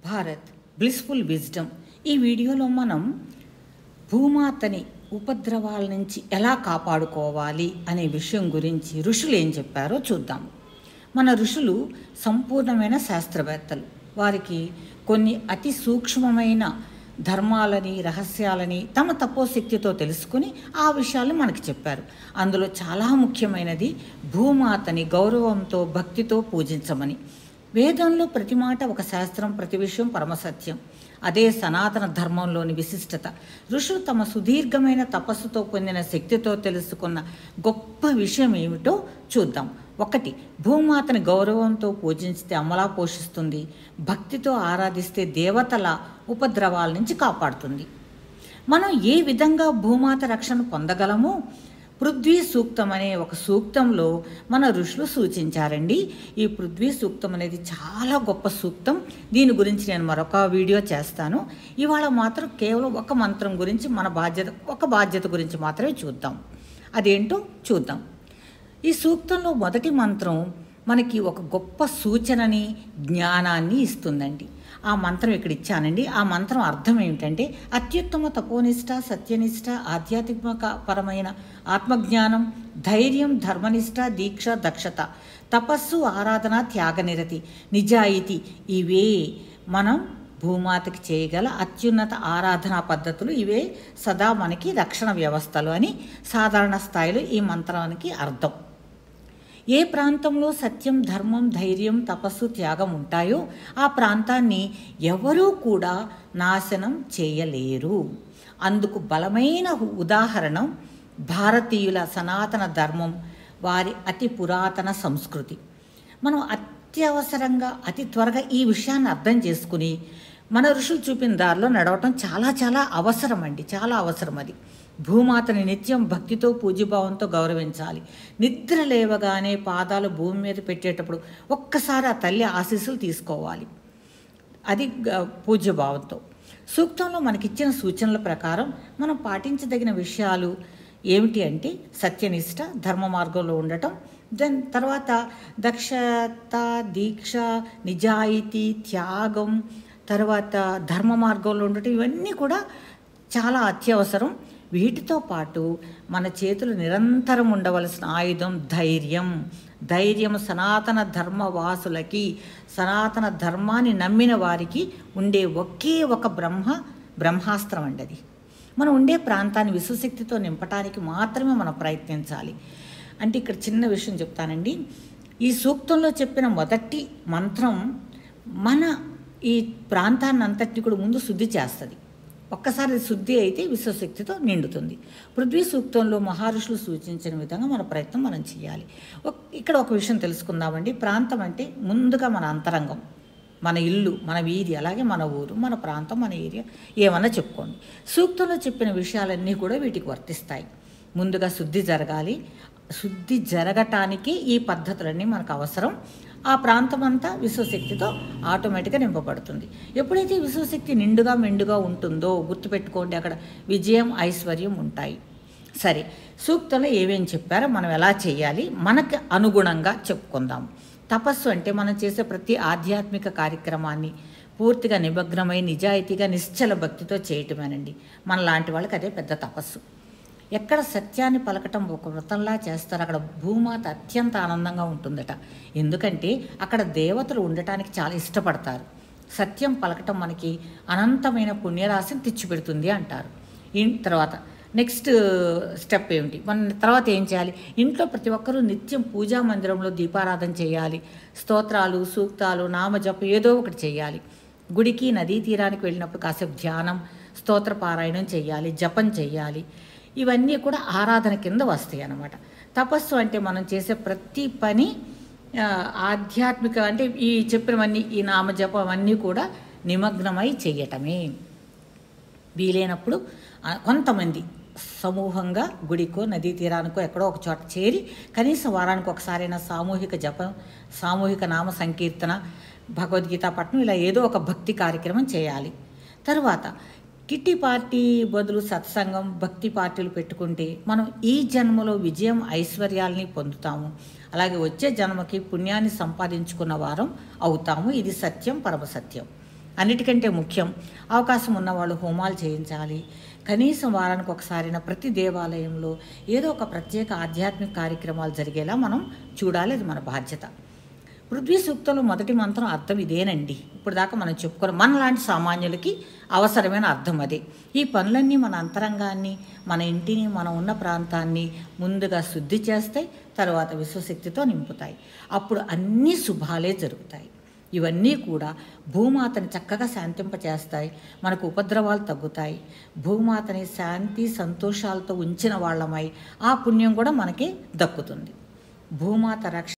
Bharat blissful wisdom ఈ వీడియోలో మనం భూమాతని ఉపద్రవాల నుంచి ఎలా కాపాడుకోవాలి అనే విషయం గురించి ఋషులు ఏం చెప్పారో చూద్దాం మన ఋషులు సంపూర్ణమైన శాస్త్రవేత్తలు వారికి కొన్ని అతి సూక్ష్మమైన ధర్మాలని రహస్యాలని తమ తపోశక్తితో తెలుసుకుని ఆ విషయాలు మనకి చెప్పారు అందులో చాలా ముఖ్యమైనది భూమాతని గౌరవంతో భక్తితో పూజించమని వేదంలో ప్రతి మాట ఒక శాస్త్రం ప్రతి విషయం పరమసత్యం అదే సనాతన ధర్మంలోని విశిష్టత ఋషులు తమ సుదీర్ఘమైన తపస్సుతో పొందిన శక్తితో తెలుసుకున్న గొప్ప విషయం ఏమిటో చూద్దాం ఒకటి భూమాతని గౌరవంతో పూజించితే అమలా పోషిస్తుంది భక్తితో ఆరాధిస్తే దేవతల ఉపద్రవాల నుంచి కాపాడుతుంది మనం ఏ విధంగా భూమాత రక్షణ పొందగలమో పృథ్వీ సూక్తం అనే ఒక సూక్తంలో మన ఋషులు సూచించారండి ఈ పృథ్వీ సూక్తం అనేది చాలా గొప్ప సూక్తం దీని గురించి నేను మరొక వీడియో చేస్తాను ఇవాళ మాత్రం కేవలం ఒక మంత్రం గురించి మన బాధ్యత ఒక బాధ్యత గురించి మాత్రమే చూద్దాం అదేంటో చూద్దాం ఈ సూక్తంలో మొదటి మంత్రం మనకి ఒక గొప్ప సూచనని జ్ఞానాన్ని ఇస్తుందండి ఆ మంత్రం ఇక్కడ ఇచ్చానండి ఆ మంత్రం అర్థం ఏమిటంటే అత్యుత్తమ తపోనిష్ట సత్యనిష్ట ఆధ్యాత్మిక పరమైన ఆత్మజ్ఞానం ధైర్యం ధర్మనిష్ట దీక్ష దక్షత తపస్సు ఆరాధన త్యాగనిరతి నిజాయితీ ఇవే మనం భూమాతకి చేయగల అత్యున్నత ఆరాధనా పద్ధతులు ఇవే సదా మనకి రక్షణ వ్యవస్థలు అని సాధారణ స్థాయిలో ఈ మంత్రానికి అర్థం ఏ ప్రాంతంలో సత్యం ధర్మం ధైర్యం తపస్సు త్యాగం ఉంటాయో ఆ ప్రాంతాన్ని ఎవరూ కూడా నాశనం చేయలేరు అందుకు బలమైన ఉదాహరణ భారతీయుల సనాతన ధర్మం వారి అతి పురాతన సంస్కృతి మనం అత్యవసరంగా అతి త్వరగా ఈ విషయాన్ని అర్థం చేసుకుని మన ఋషులు చూపిన దారిలో నడవటం చాలా చాలా అవసరం అండి చాలా అవసరం అది భూమాతని నిత్యం భక్తితో పూజ్యభావంతో గౌరవించాలి నిద్ర లేవగానే పాదాలు భూమి మీద పెట్టేటప్పుడు ఒక్కసారి ఆ తల్లి ఆశీస్సులు తీసుకోవాలి అది గ- పూజ్యభావంతో సూక్తంలో మనకిచ్చిన సూచనల ప్రకారం మనం పాటించదగిన విషయాలు ఏమిటి అంటే సత్యనిష్ట ధర్మ మార్గంలో ఉండటం దెన్ తర్వాత దక్షత దీక్ష నిజాయితీ త్యాగం తర్వాత ధర్మ మార్గంలో ఉండటం ఇవన్నీ కూడా చాలా అత్యవసరం వీటితో పాటు మన చేతులు నిరంతరం ఉండవలసిన ఆయుధం ధైర్యం ధైర్యం సనాతన ధర్మవాసులకి సనాతన ధర్మాన్ని నమ్మిన వారికి ఉండే ఒకే ఒక బ్రహ్మ బ్రహ్మాస్త్రం అండి అది మనం ఉండే ప్రాంతాన్ని విశ్వశక్తితో నింపటానికి మాత్రమే మనం ప్రయత్నించాలి అంటే ఇక్కడ చిన్న విషయం చెప్తానండి ఈ సూక్తంలో చెప్పిన మొదటి మంత్రం మన ఈ ప్రాంతాన్ని అంతటిని కూడా ముందు శుద్ధి చేస్తుంది ఒక్కసారి అది శుద్ధి అయితే విశ్వశక్తితో నిండుతుంది పృథ్వీ సూక్తంలో మహర్షులు సూచించిన విధంగా మన ప్రయత్నం మనం చేయాలి ఒక్- ఇక్కడ ఒక విషయం తెలుసుకుందామండి ప్రాంతం అంటే ముందుగా మన అంతరంగం మన ఇల్లు మన వీధి అలాగే మన ఊరు మన ప్రాంతం మన ఏరియా ఏమన్నా చెప్పుకోండి సూక్తంలో చెప్పిన విషయాలన్నీ కూడా వీటికి వర్తిస్తాయి ముందుగా శుద్ధి జరగాలి శుద్ధి జరగటానికి ఈ పద్ధతులన్నీ మనకు అవసరం ఆ ప్రాంతం అంతా విశ్వశక్తితో ఆటోమేటిక్గా నింపబడుతుంది ఎప్పుడైతే విశ్వశక్తి నిండుగా మెండుగా ఉంటుందో గుర్తుపెట్టుకోండి అక్కడ విజయం ఐశ్వర్యం ఉంటాయి సరే సూక్తంలో ఏమేం చెప్పారో మనం ఎలా చేయాలి మనకి అనుగుణంగా చెప్పుకుందాం తపస్సు అంటే మనం చేసే ప్రతి ఆధ్యాత్మిక కార్యక్రమాన్ని పూర్తిగా నిమగ్నమై నిజాయితీగా నిశ్చల భక్తితో చేయటమేనండి మన లాంటి వాళ్ళకి అదే పెద్ద తపస్సు ఎక్కడ సత్యాన్ని పలకటం ఒక వ్రతంలా చేస్తారో అక్కడ భూమాత అత్యంత ఆనందంగా ఉంటుందట ఎందుకంటే అక్కడ దేవతలు ఉండటానికి చాలా ఇష్టపడతారు సత్యం పలకటం మనకి అనంతమైన పుణ్యరాశిని తెచ్చిపెడుతుంది అంటారు ఇన్ తర్వాత నెక్స్ట్ స్టెప్ ఏమిటి మన తర్వాత ఏం చేయాలి ఇంట్లో ప్రతి ఒక్కరూ నిత్యం పూజా మందిరంలో దీపారాధన చేయాలి స్తోత్రాలు సూక్తాలు నామజపం ఏదో ఒకటి చేయాలి గుడికి నదీ తీరానికి వెళ్ళినప్పుడు కాసేపు ధ్యానం స్తోత్ర పారాయణం చేయాలి జపం చేయాలి ఇవన్నీ కూడా ఆరాధన కింద వస్తాయి అన్నమాట తపస్సు అంటే మనం చేసే ప్రతి పని ఆ, ఆధ్యాత్మిక అంటే ఈ చెప్పినవన్నీ ఈ నామజపం అన్నీ కూడా నిమగ్నమై చేయటమే వీలైనప్పుడు ఆ, కొంతమంది సమూహంగా గుడికో నదీ తీరానికో ఎక్కడో ఒక చోట చేరి కనీసం వారానికి ఒకసారైనా సామూహిక జపం సామూహిక నామ సంకీర్తన భగవద్గీత పట్టణం ఇలా ఏదో ఒక భక్తి కార్యక్రమం చేయాలి తరువాత కిట్టి పార్టీ బదులు సత్సంగం భక్తి పార్టీలు పెట్టుకుంటే మనం ఈ జన్మలో విజయం ఐశ్వర్యాల్ని పొందుతాము అలాగే వచ్చే జన్మకి పుణ్యాన్ని సంపాదించుకున్న వారం అవుతాము ఇది సత్యం పరమసత్యం అన్నిటికంటే ముఖ్యం అవకాశం ఉన్నవాళ్ళు హోమాలు చేయించాలి కనీసం వారానికి ఒకసారైనా ప్రతి దేవాలయంలో ఏదో ఒక ప్రత్యేక ఆధ్యాత్మిక కార్యక్రమాలు జరిగేలా మనం చూడాలి అది మన బాధ్యత పృథ్వీ సూక్తంలో మొదటి మంత్రం అర్థం ఇదేనండి ఇప్పుడు దాకా మనం చెప్పుకున్న మనలాంటి సామాన్యులకి అవసరమైన అర్థం అదే ఈ పనులన్నీ మన అంతరంగాన్ని మన ఇంటిని మనం ఉన్న ప్రాంతాన్ని ముందుగా శుద్ధి చేస్తాయి తర్వాత విశ్వశక్తితో నింపుతాయి అప్పుడు అన్ని శుభాలే జరుగుతాయి ఇవన్నీ కూడా భూమాతని చక్కగా శాంతింపచేస్తాయి మనకు ఉపద్రవాలు తగ్గుతాయి భూమాతని శాంతి సంతోషాలతో ఉంచిన వాళ్ళమై ఆ పుణ్యం కూడా మనకి దక్కుతుంది భూమాత రక్ష